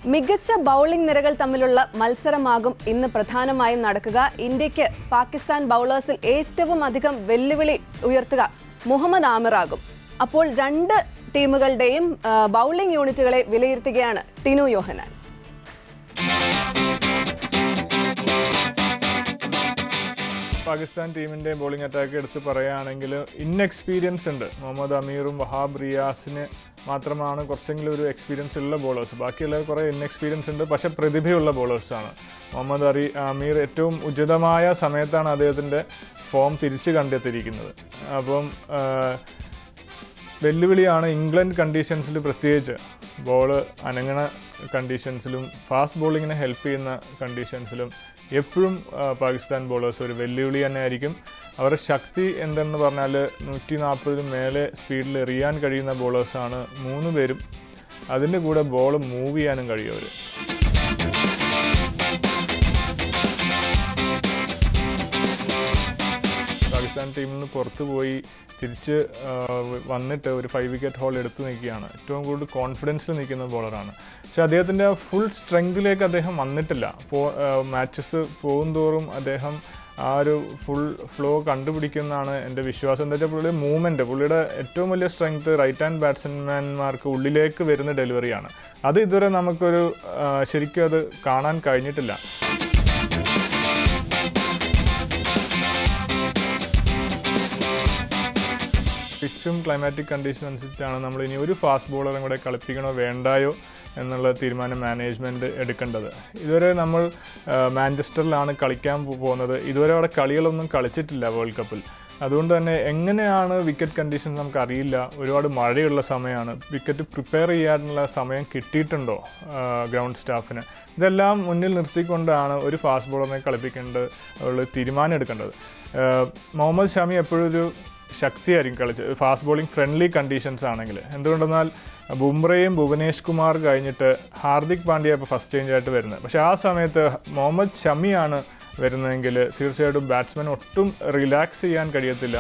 മികച്ച ബൗളിംഗ് നിരകൾ തമ്മിലുള്ള മത്സരമാകും ഇന്ന് പ്രധാനമായും നടക്കുക ഇന്ത്യക്ക് പാകിസ്ഥാൻ ബൗളേഴ്സിൽ ഏറ്റവും അധികം വെല്ലുവിളി ഉയർത്തുക മുഹമ്മദ് ആമിറാകും അപ്പോൾ രണ്ട് ടീമുകളുടെയും ആ, ബൗളിംഗ് യൂണിറ്റുകളെ വിലയിരുത്തുകയാണ് ടിനു യോഹനാൻ പാകിസ്ഥാൻ ടീമിന്റെ ബോളിംഗ് അറ്റാക്ക് എടുത്ത് പറയുകയാണെങ്കിൽ ഇൻഎക്സ്പീരിയൻസ് ഉണ്ട് മുഹമ്മദ് അമീറും വഹാബ് റിയാസിന് മാത്രമാണ് കുറച്ചെങ്കിലും ഒരു എക്സ്പീരിയൻസ് ഉള്ള ബോളേഴ്സ് ബാക്കിയുള്ള കുറേ ഇൻഎക്സ്പീരിയൻസ് ഉണ്ട് പക്ഷേ പ്രതിഭയുള്ള ബോളേഴ്സാണ് മുഹമ്മദ് അറി അമീർ ഏറ്റവും ഉചിതമായ സമയത്താണ് അദ്ദേഹത്തിൻ്റെ ഫോം തിരിച്ച് കണ്ടെത്തിയിരിക്കുന്നത് അപ്പം ആ, വെല്ലുവിളിയാണ് ഇംഗ്ലണ്ട് കണ്ടീഷൻസിൽ പ്രത്യേകിച്ച് ബോള് അനങ്ങണ കണ്ടീഷൻസിലും ഫാസ്റ്റ് ബോളിങ്ങിനെ ഹെൽപ്പ് ചെയ്യുന്ന കണ്ടീഷൻസിലും എപ്പോഴും ആ, പാകിസ്ഥാൻ ബോളേഴ്സ് ഒരു വെല്ലുവിളി തന്നെ ആയിരിക്കും അവരുടെ ശക്തി എന്തെന്ന് പറഞ്ഞാൽ നൂറ്റി നാൽപ്പതിന് മേലെ സ്പീഡിൽ എറിയാൻ കഴിയുന്ന ബോളേഴ്സാണ് മൂന്ന് പേരും അതിൻ്റെ കൂടെ ബോൾ മൂവ് ചെയ്യാനും കഴിയും അവർ പാകിസ്ഥാൻ ടീമിൽ നിന്ന് പുറത്തു പോയി തിരിച്ച് ആ, വന്നിട്ട് ഒരു ഫൈവ് വിക്കറ്റ് ഹോൾ എടുത്തു നിൽക്കുകയാണ് ഏറ്റവും കൂടുതൽ കോൺഫിഡൻസിൽ നിൽക്കുന്ന ബോളറാണ് പക്ഷെ അദ്ദേഹത്തിൻ്റെ ഫുൾ സ്ട്രെങ്തിലേക്ക് അദ്ദേഹം വന്നിട്ടില്ല പോ മാച്ചസ് പോകുന്തോറും അദ്ദേഹം ആ ഒരു ഫുൾ ഫ്ലോ കണ്ടുപിടിക്കുന്നതാണ് എൻ്റെ വിശ്വാസം എന്താ വെച്ചാൽ പുള്ളിയുടെ മൂവ്മെൻറ്റ് പുള്ളിയുടെ ഏറ്റവും വലിയ സ്ട്രെങ്ത് റൈറ്റ് ഹാൻഡ് ബാറ്റ്സ്മാൻമാർക്ക് ഉള്ളിലേക്ക് വരുന്ന ഡെലിവറിയാണ് അത് ഇതുവരെ നമുക്കൊരു ആ, ശരിക്കും അത് കാണാൻ കഴിഞ്ഞിട്ടില്ല പിച്ചും ക്ലൈമാറ്റിക് കണ്ടീഷൻ അനുസരിച്ചാണ് നമ്മൾ ഇനി ഒരു ഫാസ്റ്റ് ബോളറും കൂടെ കളിപ്പിക്കണോ വേണ്ടായോ എന്നുള്ള തീരുമാനം മാനേജ്മെൻറ്റ് എടുക്കേണ്ടത് ഇതുവരെ നമ്മൾ ആ, മാഞ്ചസ്റ്ററിലാണ് കളിക്കാൻ പോ- പോകുന്നത് ഇതുവരെ അവിടെ കളികളൊന്നും കളിച്ചിട്ടില്ല വേൾഡ് കപ്പിൽ അതുകൊണ്ട് തന്നെ എങ്ങനെയാണ് വിക്കറ്റ് കണ്ടീഷൻ നമുക്ക് അറിയില്ല ഒരുപാട് മഴയുള്ള സമയമാണ് വിക്കറ്റ് പ്രിപ്പയർ ചെയ്യാനുള്ള സമയം കിട്ടിയിട്ടുണ്ടോ ഗ്രൗണ്ട് സ്റ്റാഫിന് ഇതെല്ലാം മുന്നിൽ നിർത്തിക്കൊണ്ടാണ് ഒരു ഫാസ്റ്റ് ബോളറിനെ കളിപ്പിക്കേണ്ടത് ഉള്ള തീരുമാനം എടുക്കേണ്ടത് ആ, മുഹമ്മദ് ഷമി എപ്പോഴും ഒരു ശക്തിയായിരിക്കും കളിച്ചത് ഫാസ്റ്റ് ബോളിംഗ് ഫ്രണ്ട്ലി കണ്ടീഷൻസ് ആണെങ്കിൽ എന്തുകൊണ്ടെന്നാൽ ബുംറയും ഭുവനേഷ് കുമാർ കഴിഞ്ഞിട്ട് ഹാർദിക് പാണ്ഡ്യ ഇപ്പോൾ ഫസ്റ്റ് ചേഞ്ച് ആയിട്ട് വരുന്നത് പക്ഷേ ആ സമയത്ത് മുഹമ്മദ് ഷമിയാണ് വരുന്നതെങ്കിൽ തീർച്ചയായിട്ടും ബാറ്റ്സ്മാൻ ഒട്ടും റിലാക്സ് ചെയ്യാൻ കഴിയത്തില്ല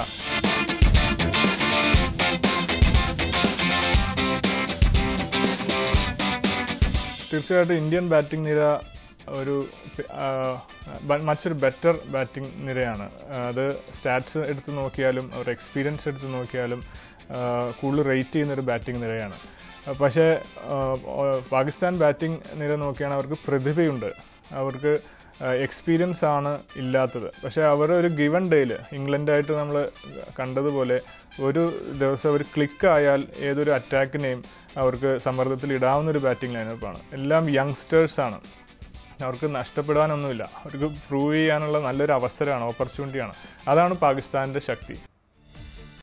തീർച്ചയായിട്ടും ഇന്ത്യൻ ബാറ്റിംഗ് നിര ഒരു ആ, ബ- മറ്റൊരു ബെറ്റർ ബാറ്റിംഗ് നിരയാണ് ആ, അത് സ്റ്റാറ്റ്സ് എടുത്ത് നോക്കിയാലും അവരുടെ എക്സ്പീരിയൻസ് എടുത്ത് നോക്കിയാലും ആ, കൂടുതൽ റേറ്റ് ചെയ്യുന്നൊരു ബാറ്റിംഗ് നിരയാണ് ആ, പക്ഷേ ആ, ആ, പാകിസ്ഥാൻ ബാറ്റിംഗ് നിര നോക്കിയാണ് അവർക്ക് പ്രതിഭയുണ്ട് അവർക്ക് എക്സ്പീരിയൻസ് ആണ് ഇല്ലാത്തത് പക്ഷേ അവർ ഒരു ഗിവൺ ഡേയിൽ ഇംഗ്ലണ്ടായിട്ട് നമ്മൾ കണ്ടതുപോലെ ഒരു ദിവസം ഒരു ക്ലിക്ക് ആയാൽ ഏതൊരു അറ്റാക്കിനെയും അവർക്ക് സമ്മർദ്ദത്തിൽ ഇടാവുന്ന ഒരു ബാറ്റിംഗ് ലൈനപ്പാണ് എല്ലാം യങ്സ്റ്റേഴ്സാണ് അവർക്ക് നഷ്ടപ്പെടാനൊന്നുമില്ല അവർക്ക് പ്രൂവ് ചെയ്യാനുള്ള നല്ലൊരു അവസരമാണ് ഓപ്പർച്യൂണിറ്റിയാണ് അതാണ് പാകിസ്ഥാൻ്റെ ശക്തി